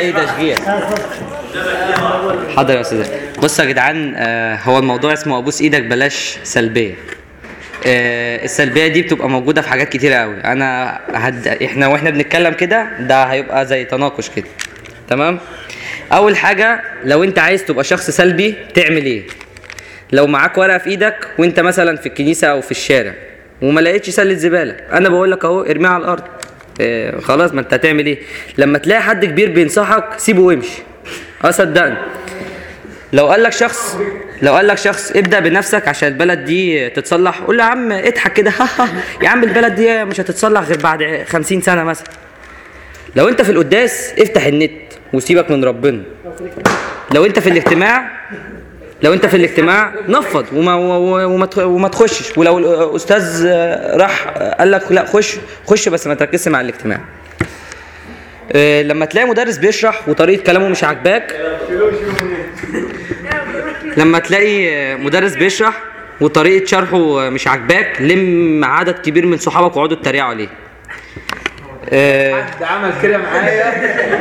اي تشجيع حاضر يا استاذ بصوا يا جدعان آه، هو الموضوع اسمه ابوس ايدك بلاش سلبيه آه، السلبيه دي بتبقى موجوده في حاجات كتيره قوي انا هد... احنا واحنا بنتكلم كده ده هيبقى زي تناقش كده تمام اول حاجه لو انت عايز تبقى شخص سلبي تعمل ايه لو معاك ورقه في ايدك وانت مثلا في الكنيسه او في الشارع وما لقيتش سله زباله انا بقول لك اهو ارميها على الارض آه خلاص ما انت هتعمل ايه لما تلاقي حد كبير بينصحك سيبه وامشي اه صدقني لو قال لك شخص لو قال لك شخص ابدا بنفسك عشان البلد دي تتصلح قول له يا عم اضحك كده يا عم البلد دي مش هتتصلح غير بعد خمسين سنه مثلا لو انت في القداس افتح النت وسيبك من ربنا لو انت في الاجتماع لو انت في الاجتماع نفض وما وما تخ- وما تخشش ولو الاستاذ راح قال لك لا خش خش بس ما تركزش مع الاجتماع اه، لما تلاقي مدرس بيشرح وطريقه كلامه مش عاجباك لما تلاقي مدرس بيشرح وطريقه شرحه مش عاجباك لم عدد كبير من صحابك وقعدوا اتريقوا عليه اه، ده عمل كده معايا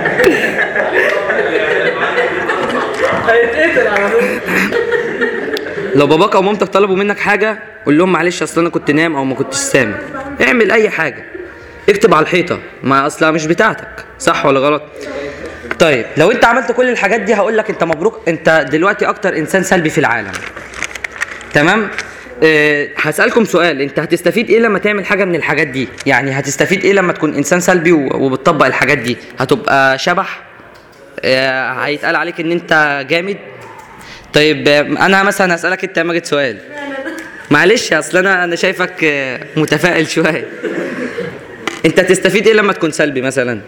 هيتقتل على طول لو باباك او مامتك طلبوا منك حاجه قول لهم معلش اصل انا كنت نام او ما كنتش سامع اعمل اي حاجه اكتب على الحيطه ما اصلها مش بتاعتك صح ولا غلط طيب لو انت عملت كل الحاجات دي هقول لك انت مبروك انت دلوقتي اكتر انسان سلبي في العالم تمام أه هسألكم سؤال انت هتستفيد ايه لما تعمل حاجة من الحاجات دي يعني هتستفيد ايه لما تكون انسان سلبي و- وبتطبق الحاجات دي هتبقى شبح أه هيتقال عليك ان انت جامد طيب آه، انا مثلا هسألك انت يا ماجد سؤال معلش اصل انا انا شايفك آه، متفائل شوية انت تستفيد ايه لما تكون سلبي مثلا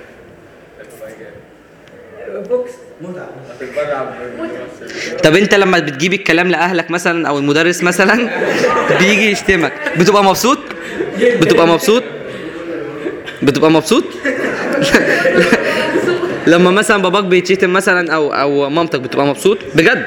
طب انت لما بتجيب الكلام لاهلك مثلا او المدرس مثلا بيجي يشتمك بتبقى مبسوط بتبقى مبسوط بتبقى مبسوط لما مثلا باباك بيتشتم مثلا او او مامتك بتبقى مبسوط بجد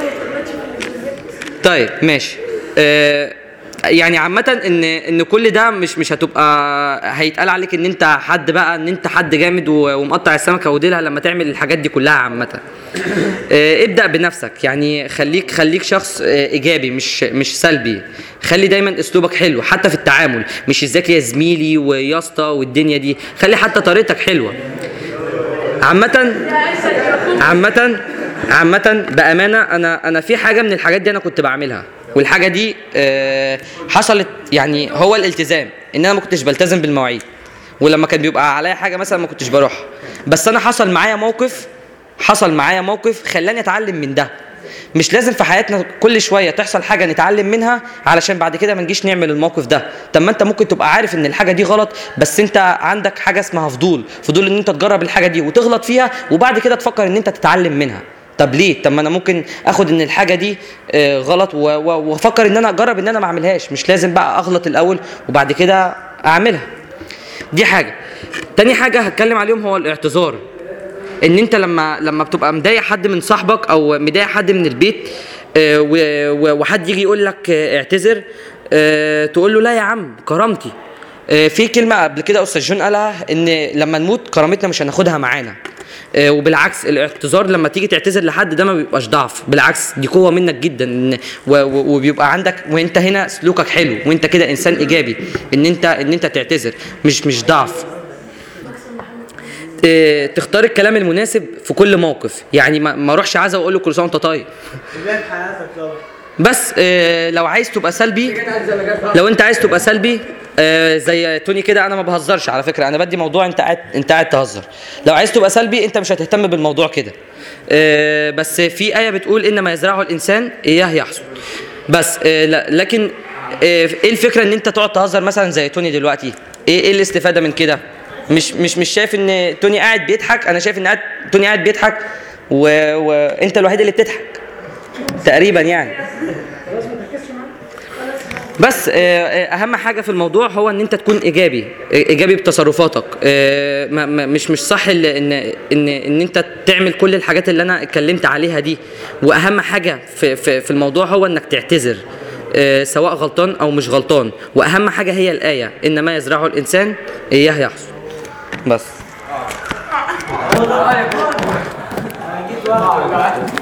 طيب ماشي آه يعني عامة ان ان كل ده مش مش هتبقى هيتقال عليك ان انت حد بقى ان انت حد جامد و- ومقطع السمكة وديلها لما تعمل الحاجات دي كلها عامة. آه ابدأ بنفسك يعني خليك خليك شخص آه ايجابي مش مش سلبي. خلي دايما اسلوبك حلو حتى في التعامل مش ازيك يا زميلي ويا اسطى والدنيا دي خلي حتى طريقتك حلوة. عامة عامة عامة بأمانة أنا أنا في حاجة من الحاجات دي أنا كنت بعملها والحاجة دي آه، حصلت يعني هو الالتزام إن أنا ما كنتش بلتزم بالمواعيد ولما كان بيبقى عليا حاجة مثلا ما كنتش بروح بس أنا حصل معايا موقف حصل معايا موقف خلاني أتعلم من ده مش لازم في حياتنا كل شويه تحصل حاجه نتعلم منها علشان بعد كده ما نجيش نعمل الموقف ده طب ما انت ممكن تبقى عارف ان الحاجه دي غلط بس انت عندك حاجه اسمها فضول فضول ان انت تجرب الحاجه دي وتغلط فيها وبعد كده تفكر ان انت تتعلم منها طب ليه طب ما انا ممكن اخد ان الحاجه دي آه، غلط و- و- وافكر ان انا اجرب ان انا ما اعملهاش مش لازم بقى اغلط الاول وبعد كده اعملها دي حاجه تاني حاجه هتكلم عليهم هو الاعتذار ان انت لما لما بتبقى مضايق حد من صاحبك او مضايق حد من البيت آه، و- و- وحد يجي يقول لك آه، اعتذر آه، تقول له لا يا عم كرامتي آه، في كلمه قبل كده استاذ جون قالها ان لما نموت كرامتنا مش هناخدها معانا آه، وبالعكس الاعتذار لما تيجي تعتذر لحد ده ما بيبقاش ضعف بالعكس دي قوه منك جدا إن و- و- وبيبقى عندك وانت هنا سلوكك حلو وانت كده انسان ايجابي ان انت ان انت تعتذر مش مش ضعف ت- تختار الكلام المناسب في كل موقف يعني ما ما اروحش عايز اقول له كل سنه وانت طيب بداية حياتك طبعا بس آه، لو عايز تبقى سلبي لو انت عايز تبقى سلبي آه، زي توني كده انا ما بهزرش على فكره انا بدي موضوع انت قاعد انت قاعد تهزر لو عايز تبقى سلبي انت مش هتهتم بالموضوع كده آه، بس في ايه بتقول انما يزرعه الانسان اياه يحصد بس آه، لا- لكن آه، ايه الفكره ان انت تقعد تهزر مثلا زي توني دلوقتي ايه ايه الاستفاده من كده مش مش مش شايف ان توني قاعد بيضحك انا شايف ان قاعد توني قاعد بيضحك و... وانت الوحيد اللي بتضحك تقريبا يعني بس آه، آه، اهم حاجه في الموضوع هو ان انت تكون ايجابي آه، ايجابي بتصرفاتك آه، ما- ما- مش مش صح ال- ان ان ان انت تعمل كل الحاجات اللي انا اتكلمت عليها دي واهم حاجه في في في الموضوع هو انك تعتذر آه، سواء غلطان او مش غلطان واهم حاجه هي الايه ان ما يزرعه الانسان اياه يحصد بس واحد